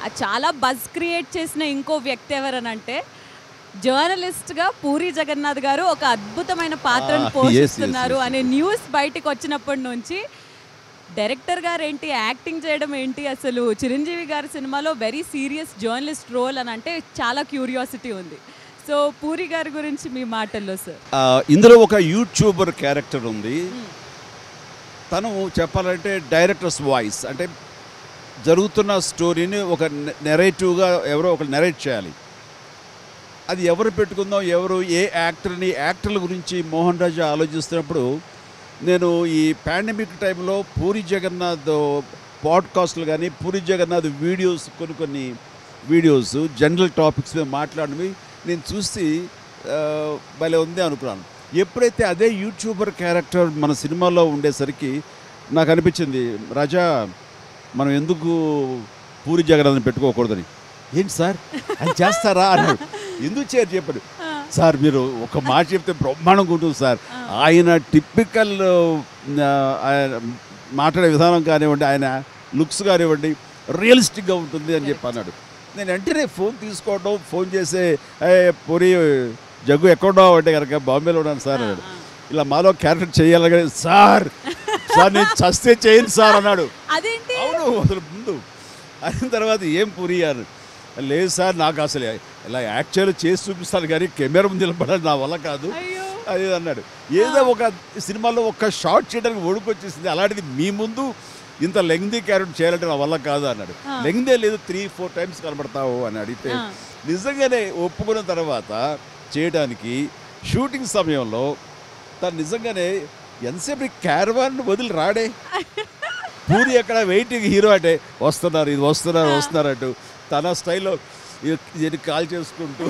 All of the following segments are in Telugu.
అది చాలా బజ్ క్రియేట్ చేసిన ఇంకో వ్యక్తి ఎవరనంటే జర్నలిస్ట్గా పూరి జగన్నాథ్ గారు ఒక అద్భుతమైన పాత్రను Ah, yes, పోషిస్తున్నారు yes, yes. అనే న్యూస్ బయటికి వచ్చినప్పటి నుంచి డైరెక్టర్ గారు ఏంటి యాక్టింగ్ చేయడం ఏంటి అసలు చిరంజీవి గారి సినిమాలో వెరీ సీరియస్ జర్నలిస్ట్ రోల్ అని అంటే చాలా క్యూరియాసిటీ ఉంది సో పూరి గారి గురించి మీ మాటల్లో సార్ ఆ, ఇందులో ఒక యూట్యూబర్ క్యారెక్టర్ ఉంది తను చెప్పాలంటే డైరెక్టర్స్ వాయిస్ అంటే జరుగుతున్న స్టోరీని ఒక నెరేటివ్గా ఎవరో ఒక నెరేట్ చేయాలి అది ఎవరు పెట్టుకుందాం ఎవరు ఏ యాక్టర్ని యాక్టర్ల గురించి మోహన్ రాజా ఆలోచిస్తున్నప్పుడు నేను ఈ పాండమిక్ టైంలో పూరి జగన్నాథ్ పాడ్కాస్ట్లు కానీ పూరి జగన్నాథ్ వీడియోస్ కొన్ని కొన్ని వీడియోస్ జనరల్ టాపిక్స్ మీద మాట్లాడినవి నేను చూసి ఆ, భలే ఉంది అనుకున్నాను ఎప్పుడైతే అదే యూట్యూబర్ క్యారెక్టర్ మన సినిమాలో ఉండేసరికి నాకు అనిపించింది రాజా మనం ఎందుకు పూరి జగన్నాథ్ని పెట్టుకోకూడదని ఏంటి సార్ అది చేస్తారా అన్నాడు ఎందుకు చేయరు చెప్పాడు సార్ మీరు ఒక మాట చెప్తే బ్రహ్మాండంగా ఉంటుంది సార్ ఆయన టిపికల్ మాట్లాడే విధానం కానివ్వండి ఆయన లుక్స్ కానివ్వండి రియలిస్టిక్గా ఉంటుంది అని చెప్పి అన్నాడు నేను వెంటనే ఫోన్ తీసుకోవడం ఫోన్ చేసే ఏ పూరి జగ్గు ఎక్కడున్నావు అంటే కనుక బాంబేలో ఉన్నాను సార్ అన్నాడు ఇలా మాలో క్యారెక్టర్ చేయాలని సార్ సార్ నేను చస్తే చేయను సార్ అన్నాడు అదేంటి అవును అసలు ముందు అయిన తర్వాత ఏం పూరి అని లేదు సార్ నాకు అసలు ఇలా యాక్చువల్ చేసి చూపిస్తాను కానీ కెమెరా ముందు నిలబడాలి నా వల్ల కాదు అయ్యో అది అన్నాడు ఏదో ఒక సినిమాలో ఒక షార్ట్ చేయడానికి ఒడుకొచ్చేసింది అలాంటిది మీ ముందు ఇంత లెంగ్దీ క్యారెక్టర్ చేయాలంటే నా వల్ల కాదు అన్నాడు ఆ. లెంగ్దే లేదు త్రీ ఫోర్ టైమ్స్ కనబడతావు అని అడిగితే ఆ. నిజంగానే ఒప్పుకున్న తర్వాత చేయడానికి షూటింగ్ సమయంలో తను నిజంగానే ఎంతసేపు క్యారవాన్ వదిలి రాడే పూరి అక్కడ వెయిటింగ్ హీరో అంటే వస్తున్నారు ఇది వస్తున్నారు వస్తున్నారు అంటూ తన స్టైల్లో ఇది కాల్ చేసుకుంటూ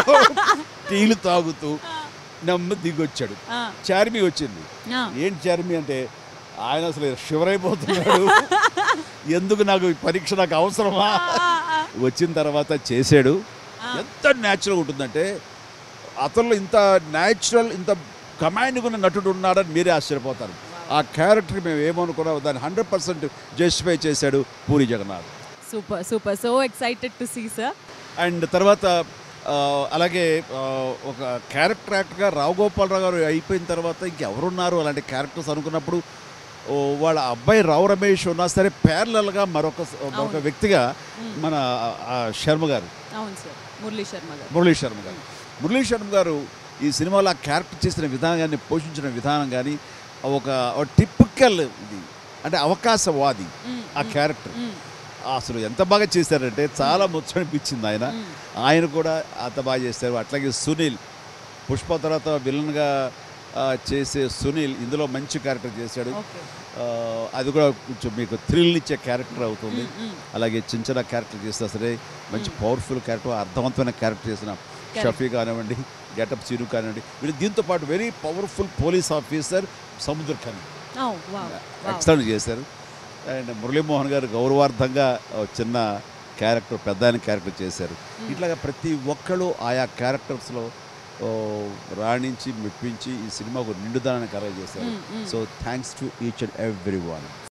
టీలు తాగుతూ నమ్మ దిగొచ్చాడు ఆ, చార్మి వచ్చింది ఆ. ఏంటి చార్మి అంటే ఆయన అసలు షివరైపోతున్నాడు ఎందుకు నాకు ఈ పరీక్ష నాకు అవసరమా వచ్చిన తర్వాత చేశాడు ఎంత న్యాచురల్ ఉంటుందంటే అతనిలో ఇంత న్యాచురల్ ఇంత కమాండ్గా ఉన్న నటుడు ఉన్నాడని మీరే ఆశ్చర్యపోతారు ఆ క్యారెక్టర్ మేము ఏమనుకున్నాం దాన్ని హండ్రెడ్ పర్సెంట్ జస్టిఫై చేశాడు Puri Jagannath super super so excited to see sir and తర్వాత ఆ, అలాగే ఆ, ఒక క్యారెక్టర్ యాక్టర్గా రావు గోపాలరావు గారు అయిపోయిన తర్వాత ఇంకెవరున్నారు అలాంటి క్యారెక్టర్స్ అనుకున్నప్పుడు ఓ, వాళ్ళ అబ్బాయి రావు రమేష్ ఉన్నా సరే ప్యారలల్గా మరొక మరొక అవును. వ్యక్తిగా మ్మ్. మన ఆ, శర్మ గారు అవును సార్ మురళీ శర్మ గారు మురళీ శర్మ గారు మురళీ శర్మ గారు ఈ సినిమాలో ఆ క్యారెక్టర్ చేసిన విధానాన్ని పోషించిన విధానం కానీ ఒక టిపికల్ ఇది అంటే అవకాశవాది మ్మ్, ఆ మ్మ్, క్యారెక్టర్ మ్మ్, అసలు ఎంత బాగా చేశారంటే చాలా ముచ్చనిపించింది ఆయన మ్మ్. ఆయన కూడా అంత బాగా చేశారు అట్లాగే సునీల్ పుష్ప తర్వాత విలన్గా ఆ, చేసే సునీల్ ఇందులో మంచి క్యారెక్టర్ చేశాడు ఓకే ఆ, అది కూడా కొంచెం మీకు థ్రిల్ ఇచ్చే క్యారెక్టర్ అవుతుంది మ్మ్, మ్మ్. అలాగే చిన్న చిన్న క్యారెక్టర్ చేసినా సరే మంచి పవర్ఫుల్ క్యారెక్టర్ అర్థవంతమైన క్యారెక్టర్ చేసిన షఫీ కానివ్వండి గెటప్ సీను కానివ్వండి వీళ్ళు దీంతో పాటు very powerful police officer Samuthirakani oh, wow, wow. Excellent చేశారు అండ్ మురళీమోహన్ గారు గౌరవార్థంగా ఓ చిన్న క్యారెక్టర్ పెద్ద ఆయన క్యారెక్టర్ చేశారు ఇట్లాగా ప్రతి ఒక్కళ్ళు ఆయా క్యారెక్టర్స్లో రాణించి మెప్పించి ఈ సినిమాకు నిండుదనాన్ని కలగజేశారు hmm, hmm. So thanks to each and every one